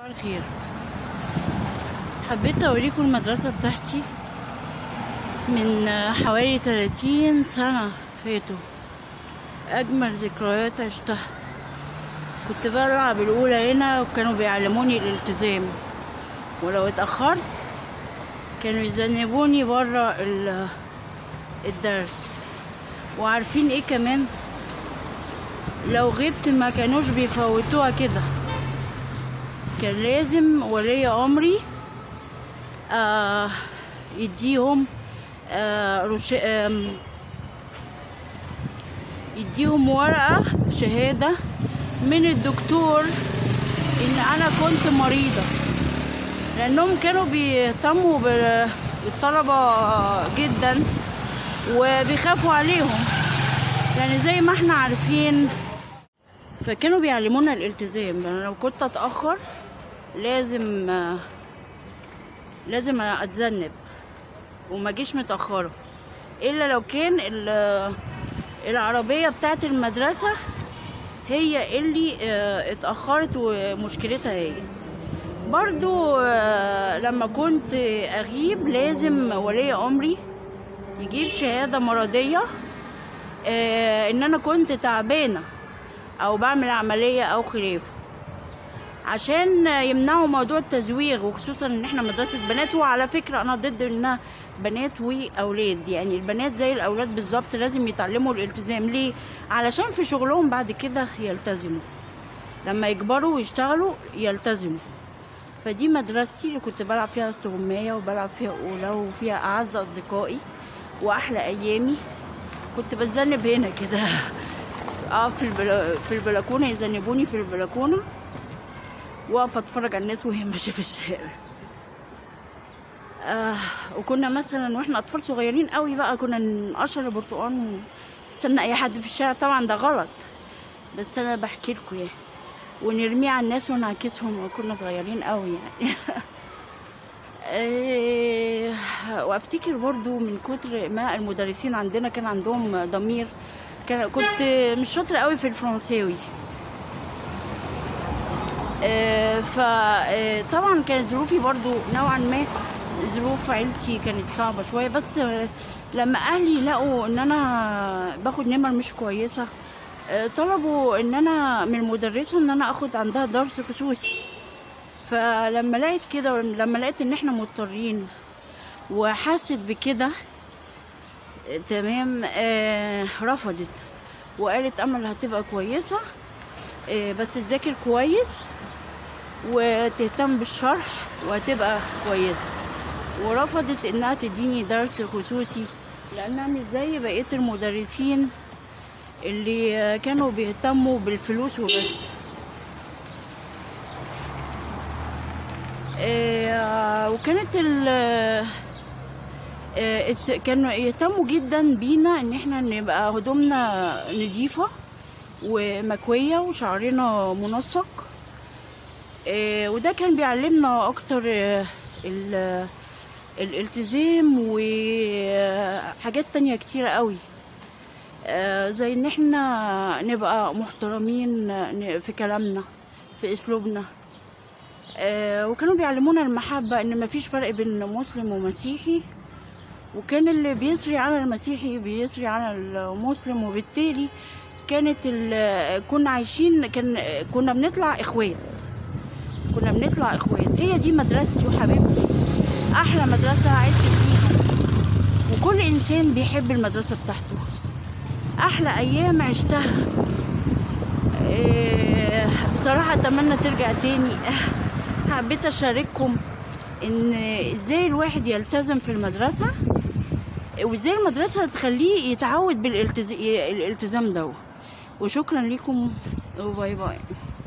الخير حبيت اوريكم المدرسة بتاعتي من حوالي 30 سنة فاتوا اجمل ذكريات عشتها كنت بلعب الاولى هنا وكانوا بيعلموني الالتزام ولو اتاخرت كانوا يذنبوني بره الدرس وعارفين ايه كمان لو غبت ما كانوش بيفوتوها كده كان لازم ولي امري آه يديهم آه رش... آه يديهم ورقة شهادة من الدكتور ان انا كنت مريضة لانهم كانوا بيهتموا بالطلبة جدا وبيخافوا عليهم يعني زي ما احنا عارفين فكانوا بيعلمونا الالتزام انا لو كنت اتاخر لازم لازم اتذنب وما اجيش متاخره الا لو كان العربيه بتاعت المدرسه هي اللي اتاخرت ومشكلتها هي برضو لما كنت اغيب لازم ولي امري يجيب شهاده مرضيه ان انا كنت تعبانه او بعمل عمليه او خلافه عشان يمنعوا موضوع التزويغ وخصوصا ان احنا مدرسه بنات وعلى فكره انا ضد انها بنات واولاد يعني البنات زي الاولاد بالظبط لازم يتعلموا الالتزام ليه علشان في شغلهم بعد كده يلتزموا لما يكبروا ويشتغلوا يلتزموا فدي مدرستي اللي كنت بلعب فيها استغمايه وبلعب فيها اولى وفيها اعز اصدقائي واحلى ايامي كنت بتذنب هنا كده اه في البلا... في البلكونه يذنبوني في البلكونه واقف اتفرج على الناس وهي ماشيه في الشارع آه وكنا مثلا واحنا اطفال صغيرين قوي بقى كنا نقشر البرتقال ونستنى اي حد في الشارع طبعا ده غلط بس انا بحكي لكم يعني ونرميه على الناس ونعكسهم وكنا صغيرين قوي يعني إيه وافتكر برضو من كتر ما المدرسين عندنا كان عندهم ضمير كان كنت مش شاطرة قوي في الفرنساوي إيه فطبعا كانت ظروفي برضو نوعا ما ظروف عيلتي كانت صعبة شوية بس لما اهلي لقوا ان انا باخد نمر مش كويسة طلبوا ان انا من المدرسة ان انا اخد عندها درس خصوصي فلما لقيت كده لما لقيت ان احنا مضطرين وحست بكده تمام آه رفضت وقالت امل هتبقى كويسه آه بس تذاكر كويس وتهتم بالشرح وهتبقى كويسه ورفضت انها تديني درس خصوصي لانها مش زي بقيه المدرسين اللي كانوا بيهتموا بالفلوس وبس آه وكانت ال كانوا يهتموا جدا بينا ان احنا نبقى هدومنا نظيفة ومكوية وشعرنا منسق وده كان بيعلمنا اكتر الالتزام وحاجات تانية كتيرة قوي زي ان احنا نبقى محترمين في كلامنا في اسلوبنا وكانوا بيعلمونا المحبة ان مفيش فرق بين مسلم ومسيحي وكان اللي بيسري على المسيحي بيسري على المسلم وبالتالي كانت كنا عايشين كان كنا بنطلع اخوات كنا بنطلع اخوات هي دي مدرستي وحبيبتي احلى مدرسه عشت فيها وكل انسان بيحب المدرسه بتاعته احلى ايام عشتها بصراحه اتمنى ترجع تاني حبيت اشارككم ان ازاي الواحد يلتزم في المدرسه وازاي المدرسه تخليه يتعود بالالتزام ده وشكرا لكم وباي باي